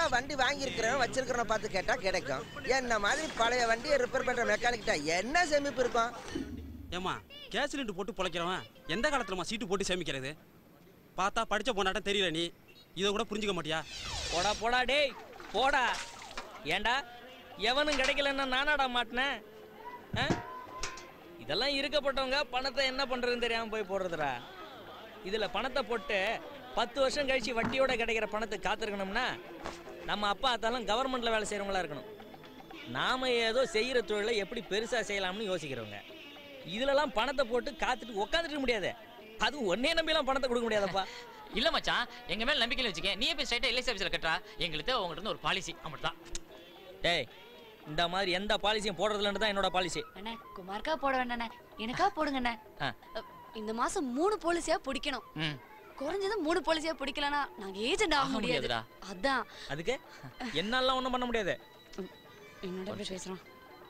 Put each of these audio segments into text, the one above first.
வண்டி வாங்கியிருக்கிறவன் வச்சிருக்கிறவன் பார்த்து கேட்டா கிடைக்கும் என்ன மாதிரி பழைய வண்டியை ரிப்பேர் பண்ற மெக்கானிக்கிட்ட என்ன சேமிப்பு இருக்கும் ஏமா கேஸ் சிலிண்டர் போட்டு பொழைக்கிறவன் எந்த காலத்துலமா சீட்டு போட்டு சேமிக்கிறது பார்த்தா படிச்ச போனாட்டம் தெரியல நீ இதை கூட புரிஞ்சுக்க மாட்டியா போடா போடா டேய் போடா ஏன்டா எவனும் கிடைக்கலன்னா நானாடா மாட்டினேன் ஆ? இதெல்லாம் இருக்கப்பட்டவங்க பணத்தை என்ன பண்றதுன்னு தெரியாம போய் போடுறதுடா இதுல பணத்தை போட்டு பத்து வருஷம் கழிச்சு வட்டியோட கிடைக்கிற பணத்தை காத்திருக்கணும்னா நம்ம அப்பா அத்தாலும் கவர்மெண்ட்ல வேலை செய்றவங்களா இருக்கணும் நாம ஏதோ செய்யற தொழிலை எப்படி பெருசா செய்யலாம்னு யோசிக்கிறவங்க இதுலலாம் பணத்தை போட்டு காத்துட்டு உட்காந்துட்டு இருக்க முடியாது அதுவும் ஒன்னே நம்பிலாம் பணத்தை கொடுக்க முடியாதப்பா இல்ல மச்சான் எங்க மேல நம்பிக்கையில வச்சுக்க நீ போய் ஸ்ட்ரைட்டா எல்ஐசி ஆஃபீஸ்ல கட்டுறா எங்களுக்கு உங்ககிட்ட இருந்து ஒரு பாலிசி அம்மட்தான் டேய் இந்த மாதிரி எந்த பாலிசியும் போடுறதுலன்னு தான் என்னோட பாலிசி அண்ணே குமார்க்கா போட வேண்டாண்ணே எனக்கா போடுங்க அண்ணே ஆ. அ, இந்த மாசம் மூணு போலீஸியா பிடிக்கணும் ம் குறைஞ்சது மூணு போலீஸியா பிடிக்கலனா நாங்க ஏஜென்ட் ஆக ஆக முடியாது முடியாதுடா. அதான் அதுக்கு என்னாலாம் ஒண்ணும் பண்ண முடியாது என்னோட இப்படி பேசுறான்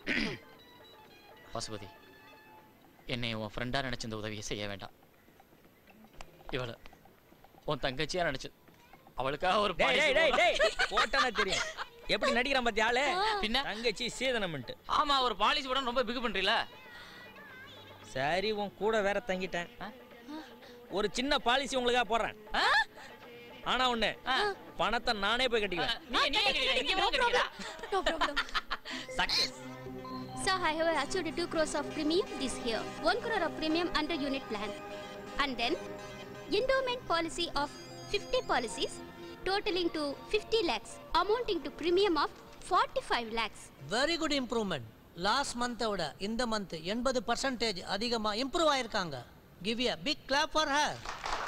பசுபதி என்னை உன் ஃப்ரெண்டா நினைச்ச இந்த உதவியை செய்ய வேண்டாம் இவள உன் தங்கச்சியா நினைச்சு அவளுக்காக ஒரு டேய் டேய் டேய் policy டேய் போட்டானே தெரியும் எப்படி நடிக்கிறான் பாத்தி ஆளு பின்ன தங்கச்சி சீதனம்ன்ட்டு ஆமா ஒரு பாலிசி போட ரொம்ப பிகு பண்றீல சரி உன் கூட வேற தங்கிட்டேன் ஆ? ஒரு சின்ன பாலிசி உங்களுக்காக போடுறேன் ஆ? ஆனா ஒண்ணு ஆ. பணத்தை நானே போய் கட்டிக்குவேன் நீ நீ கிடைக்கிறா இங்க வந்து கிடைக்கிறா No problem. Success Sir, I have achieved 2 crores of premium this year, 1 crore of premium under unit plan. And then, endowment policy of 50 policies, totaling to 50 lakhs, amounting to premium of 45 lakhs. Very good improvement last மந்த்தை விட இந்த month எண்பது percentage அதிகமா improve ஆயிருக்காங்க give a big clap for her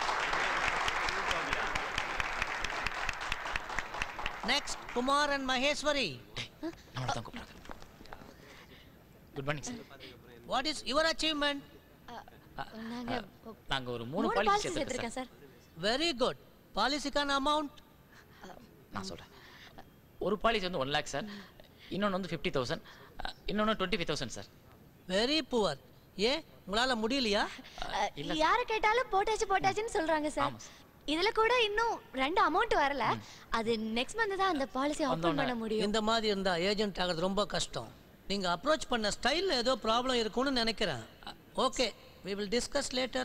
next Kumar and Maheswari நம்மள தான் கூப்பிடுறாங்க good morning sir what is your achievement நாங்க நாங்க ஒரு மூணு மூணு பாலிசி பாலிசி சேர்த்துருக்கோம் சேர்த்திருக்கேன் சார் சார் வெரி குட் பாலிசிக்கான அமௌண்ட் நான் சொல்றேன் ஒரு பாலிசி வந்து ஒன் லேக் சார் இன்னொன்று வந்து ஃபிஃப்டி தௌசண்ட் இன்னொன்று twenty five thousand sir very poor ஏன் உங்களால முடியலையா இல்ல யாரை கேட்டாலும் போட்டாச்சு போட்டாச்சுன்னு சொல்றாங்க சார் ஆமா சார். இதுல கூட இன்னும் ரெண்டு அமௌண்ட் வரல அது நெக்ஸ்ட் மந்த் தான் அந்த பாலிசி ஓபன் வந்தோடனே. பண்ண முடியும் இந்த மாதிரி இருந்தா ஏஜென்ட் ஆகிறது ரொம்ப கஷ்டம் நீங்க அப்ரோச் பண்ண ஸ்டைல்ல ஏதோ ப்ராப்ளம் இருக்கும்னு நினைக்கிறேன் okay we will discuss later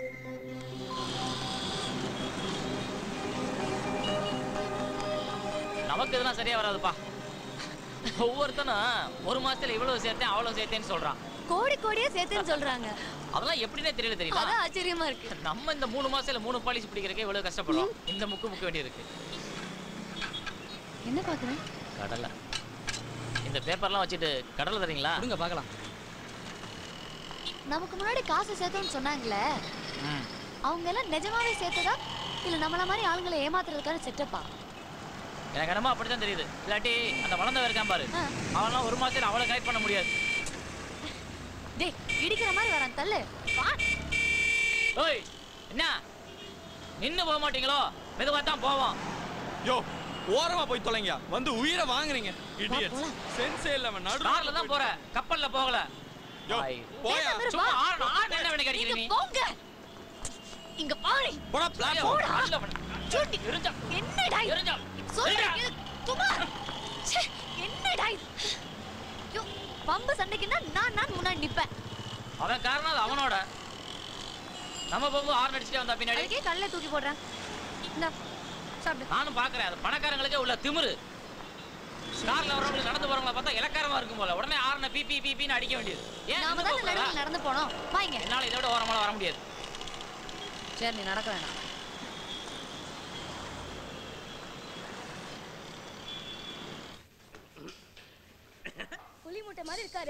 நமக்கு இதெல்லாம் சரியா வராதுப்பா ஒவ்வொருத்தனும் ஒரு மாசத்துல இவ்வளவு சேர்த்தேன் அவ்வளவு சேர்த்தேன்னு சொல்றான் கோடி கோடியா சேர்த்துன்னு சொல்றாங்க அதெல்லாம் எப்படின்னே தெரியல தெரியுமா அதான் ஆச்சரியமா இருக்கு நம்ம இந்த மூணு மாசத்துல மூணு பாலிசி பிடிக்கிறதுக்கே இவ்வளவு கஷ்டப்படுறோம் இந்த முக்கு முக்க வேண்டியிருக்கு என்ன பாக்குறேன் கடலை இந்த பேப்பர்லாம் வச்சுட்டு கடலை தரீங்களா கொடுங்க பார்க்கலாம் நமக்கு முன்னாடி காசு சேர்த்தோம்னு சொன்னாங்களே ம் அவங்க எல்லாம் நிஜமாவே சேர்த்ததா இல்ல நம்மள மாதிரி ஆளுங்களை ஏமாத்துறதுக்கான செட்டப்பா எனக்கு என்னமோ அப்படித்தான் தெரியுது இல்லாட்டி அந்த வளர்ந்தவன் இருக்கான் பாரு ஆ. அவன்லாம் ஒரு மாசத்துல அவளை கரெக்ட் பண்ண முடியாது டேய் இடிக்கிற மாதிரி வரான் தள்ளு வா. ஓய் என்ன நின்னு போக மாட்டீங்களோ மெதுவா தான் போவோம் யோ ஓரமா போய் தொலைங்க வந்து உயிரை வாங்குறீங்க இடியட்ஸ் போலாம். சென்ஸே இல்லாம நடு கார்ல தான் போற கப்பல்ல போகல யோ ஐ. போயா பேசாம இரு, சும்மா வா. ஆறு ஆறு என்ன வேணும் இங்க கிடைக்கிறீங்க நீ போங்க இங்க பாரு போடா பிளாட்ஃபார்ம் நல்ல பண்ணு. சூட்டி. எரிஞ்சா என்னடா இது? எரிஞ்சா சொல்றேன் கேளு. குமார் ச்சே, என்னடா இது ஐயோ, பம்பு சண்டைக்குன்னா நான் நான் முன்னாடி நிப்பேன் அவன் காரணம் அது அவனோட நம்ம போகும்போது ஆறு அடிச்சுட்டே வந்தா பின்னாடி அதுக்கே கல்ல தூக்கி போடுறேன் இந்தா, சாப்பிடு நானும் பாக்குறேன் அது பணக்காரங்களுக்கே உள்ள திமிரு கார்ல வரவங்களுக்கு நடந்து போறவங்கள பார்த்தா இலக்காரமா இருக்கும் போல உடனே ஆறுன பி பி பின்னு அடிக்க வேண்டியது ஏன் நாம நின்னு தான் போகக்கூடாதா? நடுவில் நடந்து போனோம் வாங்க என்னால இதை விட ஓரமால வர முடியாது சரி நீ நடக்க வேணாம் புலி மூட்டை மாதிரி இருக்காரு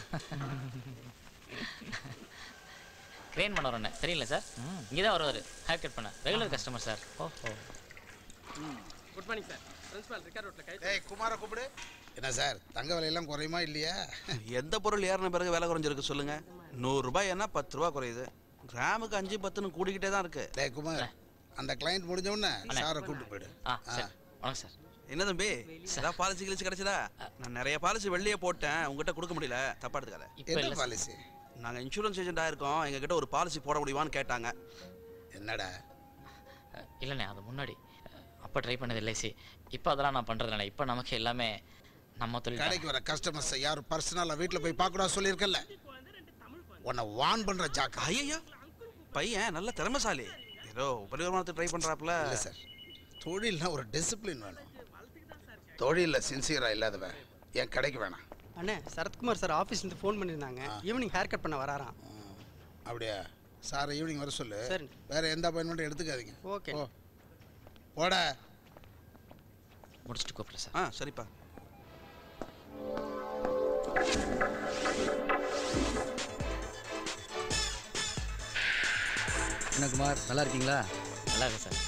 ட்ரெயின் பண்ண வரேன் தெரியல சார் இங்கே தான் வருவார் ஹேர் கட் பண்ண ரெகுலர் கஸ்டமர் சார் ஓஹோ good morning sir principal record ரோட்ல கை ஏய் குமார கூப்பிடு என்ன சார் தங்க விலையெல்லாம் குறையுமா இல்லையா எந்த பொருள் ஏறின பிறகு விலை குறைஞ்சிருக்கு சொல்லுங்க நூறு ரூபாய் என்ன பத்து ரூபா குறையுது கிராமுக்கு அஞ்சு பத்துன்னு கூடிக்கிட்டே தான் இருக்கு டேய் குமார் அந்த கிளைண்ட் முடிஞ்ச உடனே சாரை கூப்பிட்டு போயிடு ஆ சரி வணக்கம் சார் என்ன தம்பி ஏதாவது பாலிசி கிழிச்சு கிடைச்சதா நான் நிறைய பாலிசி வெளியே போட்டேன் உங்ககிட்ட கொடுக்க முடியல தப்பா எடுத்துக்காத இப்போ என்ன இல்லை சார் பாலிசி நாங்க இன்சூரன்ஸ் ஏஜென்ட் ஆயிருக்கோம் எங்க கிட்ட ஒரு பாலிசி போட முடியுமான்னு கேட்டாங்க என்னடா இல்லைண்ணே அது முன்னாடி அப்போ ட்ரை பண்ணது எல்ஐசி இப்போ அதெல்லாம் நான் பண்றதில்ல இப்போ நமக்கு எல்லாமே நம்ம தொழில் கடைக்கு வர கஸ்டமர்ஸை யாரும் பர்சனலாக வீட்டில் போய் பார்க்கக்கூடாது சொல்லியிருக்கல உன்னை வான் பண்ற ஜாக்கா ஐயா பையன் நல்ல திறமைசாலி ஏதோ உபரி வருமானத்துக்கு ட்ரை பண்றாப்புல இல்லை சார் தொழில்னா ஒரு டிசிப்ளின் வேணும் தொழிலில் சின்சியராக இல்லாதவன் என் கடைக்கு வேணாம் அண்ணே சரத்குமார் சார் ஆஃபீஸ்லேருந்து ஃபோன் பண்ணியிருந்தாங்க ஈவினிங் ஹேர் கட் பண்ண வராராம் அப்படியா சார் ஈவினிங் வர சொல்லு சரி. வேற எந்த அப்பாயின்மெண்ட்டும் எடுத்துக்காதீங்க ஓகே ஓ போட முடிச்சுட்டு கூப்பிடுறேன் சார் ஆ சரிப்பா என்ன குமார் நல்லா இருக்கீங்களா நல்லா இருக்கு சார்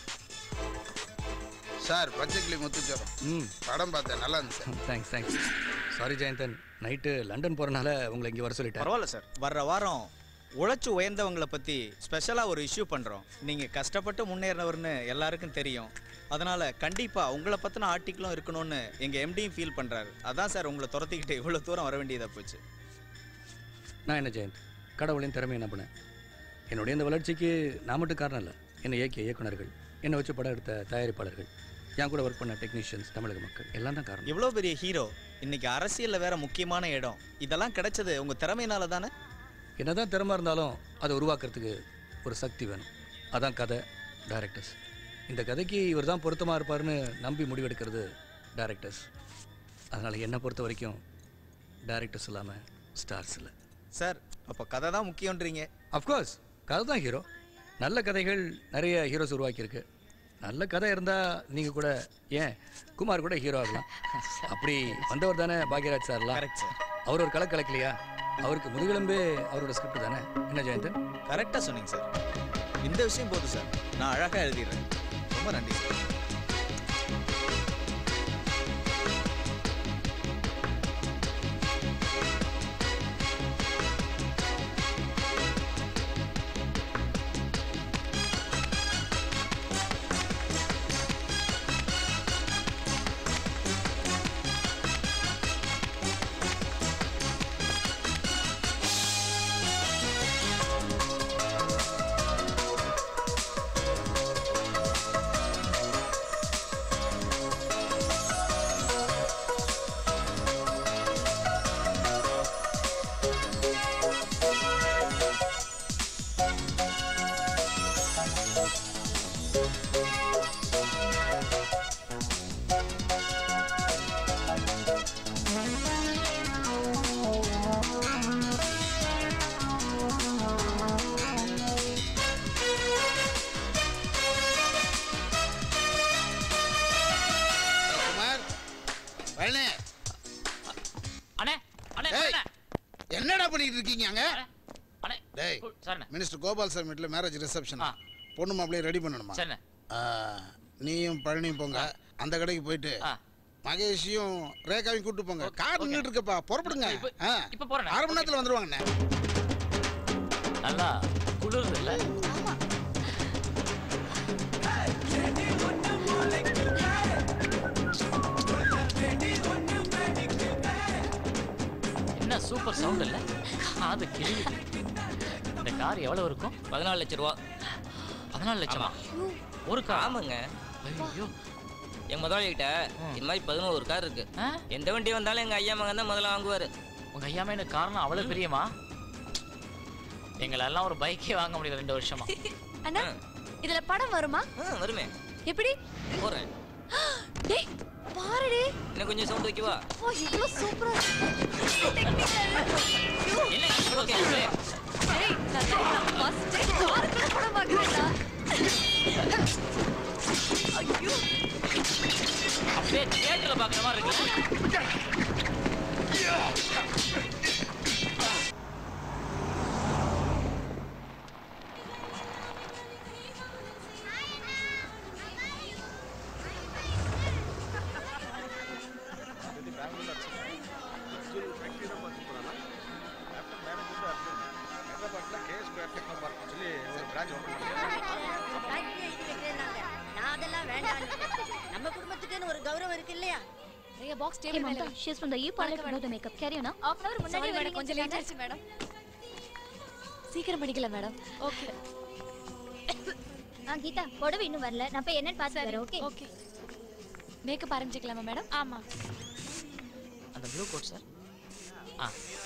சார் பச்சைக்கிளி முத்துச்சரம் ம் படம் பார்த்தேன் நல்லா இருந்துச்சு sir thanks thanks sorry Jayanthan night London போகிறனால உங்களை இங்கே வர சொல்லிட்டேன் பரவாயில்ல சார் வர்ற வாரம் உழைச்சு உயர்ந்தவங்களை பற்றி ஸ்பெஷலாக ஒரு இஷ்யூ பண்ணுறோம் நீங்கள் கஷ்டப்பட்டு முன்னேறினவர்னு எல்லாருக்கும் தெரியும் அதனால் கண்டிப்பாக உங்களை பற்றின ஆர்டிக்கிளும் இருக்கணும்னு எங்கள் எம்டியும் ஃபீல் பண்ணுறாரு அதான் சார் உங்களை துரத்திக்கிட்டு இவ்வளோ தூரம் வர வேண்டியதாக போச்சு நான் என்ன ஜெயந்த் கடவுளின் திறமை என்ன பண்ணேன் என்னுடைய இந்த வளர்ச்சிக்கு நான் மட்டும் காரணம் இல்லை என்னை இயக்கிய இயக்குனர்கள் என்னை வச்சு படம் எடுத்த தயாரிப்பாளர்கள் என் கூட ஒர்க் பண்ண டெக்னீஷியன்ஸ் தமிழக மக்கள் எல்லாம் தான் காரணம் இவ்வளோ பெரிய ஹீரோ இன்னைக்கு அரசியலில் வேற முக்கியமான இடம் இதெல்லாம் கிடைச்சது உங்கள் திறமையினால தானே என்னதான் திறமை இருந்தாலும் அதை உருவாக்குறதுக்கு ஒரு சக்தி வேணும் அதான் கதை டைரக்டர்ஸ் இந்த கதைக்கு இவர் தான் பொருத்தமாக இருப்பார்னு நம்பி முடிவெடுக்கிறது டைரக்டர்ஸ் அதனால் என்னை பொறுத்த வரைக்கும் டைரக்டர்ஸ் இல்லாமல் ஸ்டார்ஸ் இல்லை சார் அப்போ கதை தான் முக்கியன்றீங்க அஃப்கோர்ஸ் கதை தான் ஹீரோ நல்ல கதைகள் நிறைய ஹீரோஸ் உருவாக்கியிருக்கு நல்ல கதை இருந்தால் நீங்கள் கூட ஏன் குமார் கூட ஹீரோ ஆகலாம் அப்படி வந்தவர் தானே பாக்யராஜ் சார்லாம் கரெக்ட் சார் அவர் ஒரு கலை கலக்கலையா அவருக்கு முதுகெலும்பே அவரோட ஸ்கிரிப்ட் தானே என்ன ஜெயந்தன் கரெக்டாக சொன்னீங்க சார் இந்த விஷயம் போதும் சார் நான் அழகாக எழுதிடுறேன் ரொம்ப நன்றி சார் குமார் பழனி அண்ணே அண்ணே ஏய், அண்ணே என்னடா பண்ணிட்டு இருக்கீங்க அங்க அண்ணே டேய் சரிண்ணே மினிஸ்டர் கோபால் சார் வீட்டில் மேரேஜ் ரிசப்ஷன் பொண்ணு மாப்பிளைய ரெடி பண்ணணுமா சரிண்ணே ஆ, நீயும் பழனியும் போங்க அந்த கடைக்கு போயிட்டு மகேஷையும் ரேகாவையும் கூட்டு போங்க கார் நின்றுட்டு இருக்கப்பா புறப்படுங்க ஆ, இப்ப போறேண்ணே. அரை மணி நேரத்தில் வந்துருவாங்கண்ணே நல்லா குளிருது இல்ல என்ன சூப்பர் சவுண்ட் இல்ல காது கிழியுது இந்த கார் எவ்வளவு இருக்கும் பதினாலு லட்ச ரூபா பதினாலு லட்சமா ஒரு கார் ஆமாங்க ஐயோ எங்க முதலாளி கிட்ட இது மாதிரி பதினோரு கார் இருக்கு எந்த வண்டி வந்தாலும் எங்க ஐயா மகன் தான் முதல்ல வாங்குவாரு உங்க ஐயா மேல காரணம் அவ்வளவு பிரியமா எங்களெல்லாம் ஒரு பைக்கே வாங்க முடியல ரெண்டு வருஷமா அண்ணா இதுல படம் வருமா வருமே எப்படி போறேன் டேய் பாருடி இன்னும் கொஞ்சம் சவுண்ட் வைக்கவா ஓ இவ்ளோ சூப்பரா என்ன இவ்வளோ கேக்குது? டேய் நான் ஃபர்ஸ்ட் காருக்குள்ள படம் பார்க்கறேன்டா ஐயோ அப்படியே தியேட்டர்ல பாக்குற மாதிரி இருக்கு நான் அதெல்லாம் வேண்டாம் நம்ம குடும்பத்துக்குன்னு ஒரு கௌரவம் இருக்கு இல்லையா நிறைய பாக்ஸ் Hey, டேபிள் Mamta, மேல she's from the E parlor to do the makeup. Carry on, huh? half an hour முன்னாடி Sorry, மேடம் madam, கொஞ்சம் லேட் ஆச்சு மேடம் சீக்கிரம் படிக்கல மேடம் ஓகே ஆ கீதா புடவை இன்னும் வரல நான் போய் என்னன்னு பார்த்து வரேன் ஓகே ஓகே மேக்கப் ஆரம்பிச்சுக்கலாமா மேடம் ஆமா அந்த ப்ளூ கோட் சார் ஆ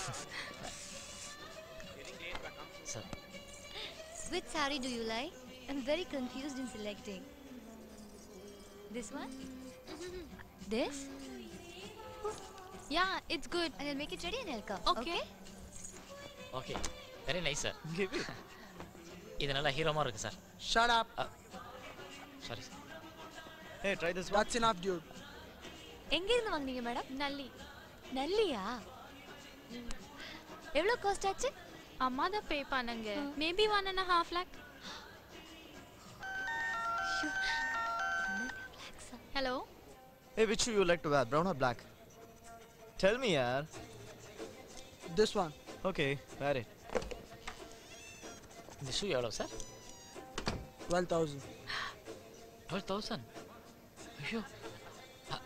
sir Which saree do you like? I'm very confused in selecting. This one? This? Yeah, it's good. And I'll make it ready and I'll come. Okay. Okay very nice sir இது நல்லா ஹீரோமா இருக்கு sir Shut up. Sorry sir Hey, try this one. That's enough, dude. எங்க இருந்து வாங்குனீங்க madam நல்லி நல்லியா எவ்வளோ cost ஆச்சு அம்மா தான் பே பண்ணாங்க maybe one and half lakh hello Hey, which shoe you like to wear, brown or black? Tell me, yaar. This one. Okay, wear it. இந்த shoe எவ்வளோ sir Twelve thousand. Twelve thousand ஐயோ அ,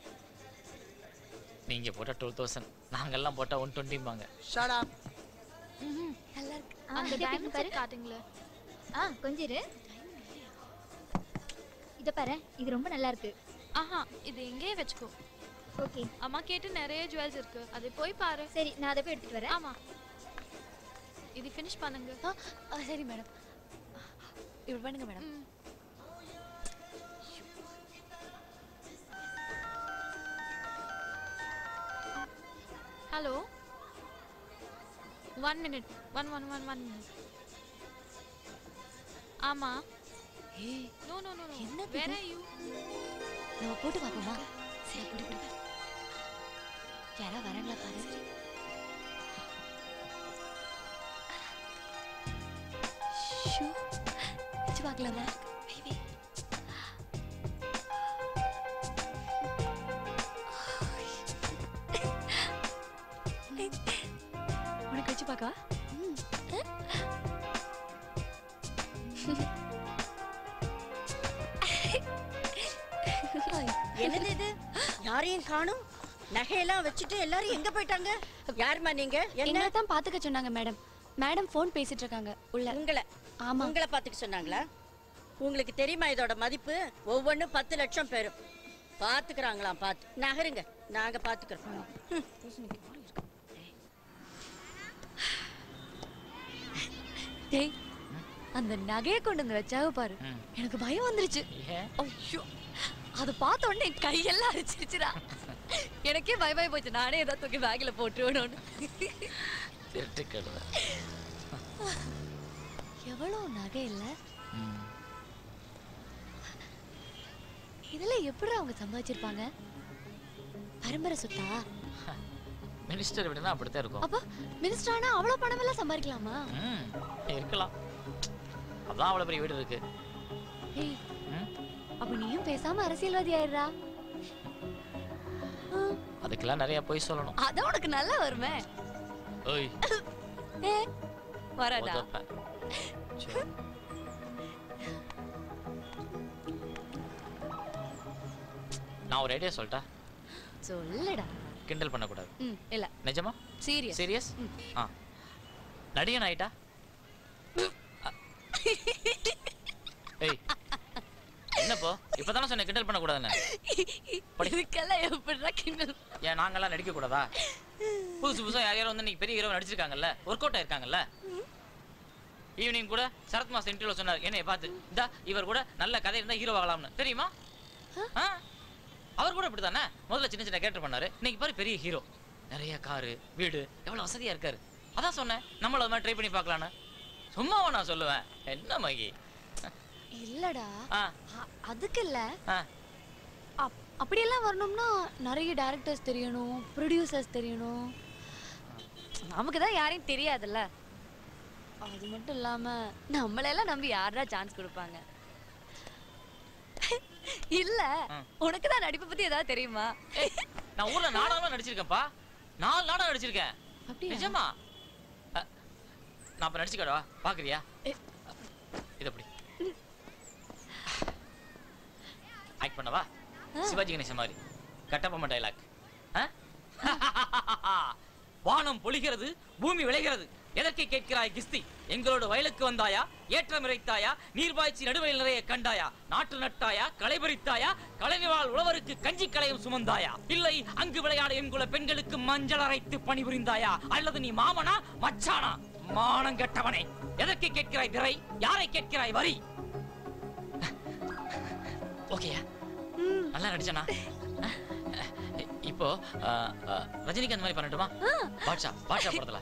நீங்க போட்டா டுவெல் தௌசண்ட் நாங்கெல்லாம் போட்டா one டுவெண்ட்டிம்பாங்க Shut up. நல்லா இருக்கு அந்த டைமண்ட் செட் காட்டுங்களேன் ஆ கொஞ்சம் இரு இத பாரு இது ரொம்ப நல்லா இருக்கு ஆஹா இது எங்கேயே வச்சுக்கோ ஓகே அம்மா கேட்டு நிறைய ஜுவல்ஸ் இருக்கு அதை போய் பாரு சரி நான் அதை போய் எடுத்துட்டு வரேன் ஆமா இது ஃபினிஷ் பண்ணுங்க ஆ சரி மேடம் இப்படி பண்ணுங்க madam hello one minute one one one one minute ஆமா நோ நோ நோ என்னது இது? வேற யூ நம்ம போட்டு பார்ப்போமா சரி குடி குடி யாரா வராங்களா பாரு ஷூ வச்சு பார்க்கலாமா பேபி உனக்கு வச்சு பார்க்கவா என்னது இது யாரையும் காணும் நகையெல்லாம் வச்சுட்டு எல்லாரும் எங்க போயிட்டாங்க யாரும்மா நீங்க என்ன எங்களை தான் பாத்துக்க சொன்னாங்க மேடம் மேடம் ஃபோன் பேசிட்டு இருக்காங்க உள்ள உங்களை ஆமா உங்களை பாத்துக்க சொன்னாங்களா உங்களுக்கு தெரியுமா இதோட மதிப்பு ஒவ்வொன்றும் பத்து லட்சம் பெறும் பாத்துக்கிறாங்களாம் பார்த்து நகருங்க நாங்க பாத்துக்கிறோம் ம். டேய் அந்த நகையை கொண்டு வந்து வச்சாக பாரு எனக்கு பயம் வந்துருச்சு ஐயோ அதை பார்த்த உடனே என் கையெல்லாம் அரிச்சிருச்சுடா எனக்கே பய பய போச்சு நானே ஏதாவது தூக்கி பேக்ல போட்டுருவேணும்னு திருட்டு கழுதை எவ்வளவு நகை இல்ல இதெல்லாம் எப்படி அவங்க சம்பாதிச்சிருப்பாங்க பரம்பரை சொத்தா மினிஸ்டர் எப்படின்னா அப்படித்தான் இருக்கும் அப்ப மினிஸ்டர் ஆனா அவ்வளவு பணம் எல்லாம் சம்பாதிக்கலாமா ம் இருக்கலாம் அதான் அவ்வளோ பெரிய வீடு இருக்கு ஏய் ம் அப்ப நீயும் பேசாம அரசியல்வாதி ஆயிடுறா அதுக்கெல்லாம் நிறைய போய் சொல்லணும் அதான் உனக்கு நல்லா வருமே ஓய் ஏ வரடா உதப்ப. நான் ஒரு ஐடியா சொல்லிட்டா சொல்லுடா கிண்டல் பண்ணக்கூடாது ம் இல்ல நிஜமா சீரியஸ் சீரியஸ் ஆ நடிகன் ஆயிட்டா ஏய் என்னப்போ இப்பதானே சொன்னேன் கிண்டல் பண்ணக்கூடாதுன்னு இதுக்கெல்லாம் எப்படிடா கிண்டல் ஏன் நாங்கெல்லாம் நடிக்க கூடாதா புதுசு புதுசா யார் யாரோ வந்து இன்னைக்கு பெரிய ஹீரோ நடிச்சிருக்காங்கல்ல ஒர்க் அவுட் ஆயிருக்காங்கல்ல ஈவினிங் கூட சரத் மாஸ் இன்டர்வியூ சொன்னார் என்னைய பார்த்து இந்தா இவர் கூட நல்ல கதை இருந்தா ஹீரோ ஆகலாம்னு தெரியுமா ஆ? அவர் கூட இப்படிதானே முதல்ல சின்ன சின்ன கேரக்டர் பண்ணாரு இன்னைக்கு பாரு பெரிய ஹீரோ நிறைய காரு வீடு எவ்வளவு வசதியா இருக்காரு அதான் சொன்னேன் நம்மள அது மாதிரி ட்ரை பண்ணி பார்க்கலான்னு சும்மாவா நான் சொல்லுவேன் என்ன மகி இல்லடா ஆ அ- அதுக்கு இல்ல ஆ அப்- அப்படியெல்லாம் வரணும்னா நிறைய டேரக்டர்ஸ் தெரியணும் ப்ரொடியூசர்ஸ் தெரியணும் நமக்கு தான் யாரையும் தெரியாதுல்ல அது மட்டும் இல்லாம நம்மளெல்லாம் நம்பி யாரா சான்ஸ் கொடுப்பாங்க இல்ல உனக்கு தான் நடிப்பை பத்தி ஏதாவது தெரியுமா நான் ஊர்ல நாடகம்லாம் நடிச்சிருக்கேன்ப்பா நாலு நாடகம் நடிச்சிருக்கேன் அப்படியா? நிஜமா அ, நான் அப்ப நடிச்சுக்கடவா பாக்குறியா இது எப்படி ஆக்ட் பண்ணவா சிவாஜி கணேசன் மாதிரி கட்டபொம்மை டைலாக் வானம் பொழிகிறது பூமி விளைகிறது எதற்கு கேட்கிறாய் கிஸ்தி எங்களோட வயலுக்கு வந்தாயா ஏற்றம் இறைத்தாயா நீர்பாய்ச்சி நடுவயல் நிறைய கண்டாயா நாற்று நட்டாயா களைபறித்தாயா கலைவாழ் உழவருக்கு கஞ்சி களையும் சுமந்தாயா இல்லை அங்கு விளையாட எங்குள்ள பெண்களுக்கு மஞ்சள் அரைத்து பணிபுரிந்தாயா அல்லது நீ மாமனா மச்சானா மானம் கெட்டவனே எதற்கு கேட்கிறாய் திரை யாரை கேட்கிறாய் வரி ஓகேயா நல்லா நடிச்சனா இப்போ ஆ, ஆ, ரஜினிகாந்த் மாதிரி பண்ணட்டுமா பாட்ஷா பாட்ஷா படத்துல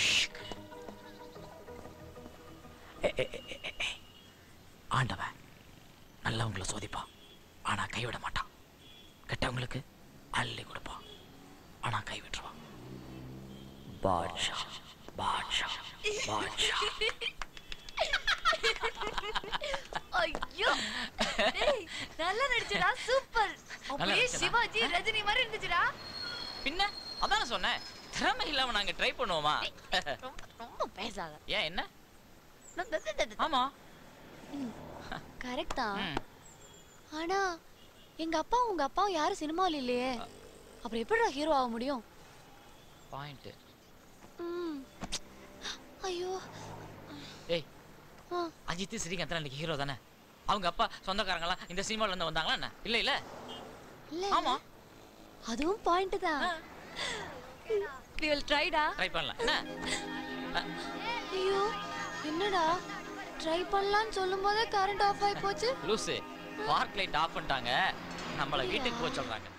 ஆண்டவன் நல்லவங்களை சோதிப்பான் ஆனா கைவிட மாட்டான் கெட்டவங்களுக்கு அள்ளி கொடுப்பான் ஆனா கை விட்டுருவான் பாட்ஷா பாட்ஷா பாட்ஷா ஐயோ டேய், நல்லா நடிச்சடா சூப்பர் அப்படியே நடிச்சனா? சிவாஜி ரஜினி மாதிரி இருந்துச்சுடா பின்ன அதான் சொன்னேன் திறமை இல்லாம நாங்க ட்ரை பண்ணுவோமா ரொம்ப பேசாத ஏன் என்ன ஆமா கரெக்ட் தான் ம். ஆனா எங்க அப்பா உங்க அப்பா யாரும் சினிமாவில் இல்லையே அப்புறம் எப்படிடா ஹீரோ ஆக முடியும் பாயிண்ட் ம். ஐயோ ஏய் அஜித் ஸ்ரீகாந்த் இன்னைக்கு ஹீரோ தானே அவங்க அப்பா சொந்தக்காரங்களாம் இந்த சினிமால இருந்து வந்தாங்களா என்ன இல்ல இல்ல இல்ல ஆமா அதுவும் பாயிண்ட் தான் we will try டா ட்ரை பண்ணலாம் என்ன ஐயோ என்னடா ட்ரை பண்ணலாம்னு சொல்லும்போதே கரண்ட் ஆஃப் ஆயி போச்சு லூசு பார்க் லைட் ஆஃப் பண்ணிட்டாங்க நம்மள வீட்டுக்கு போக சொல்றாங்க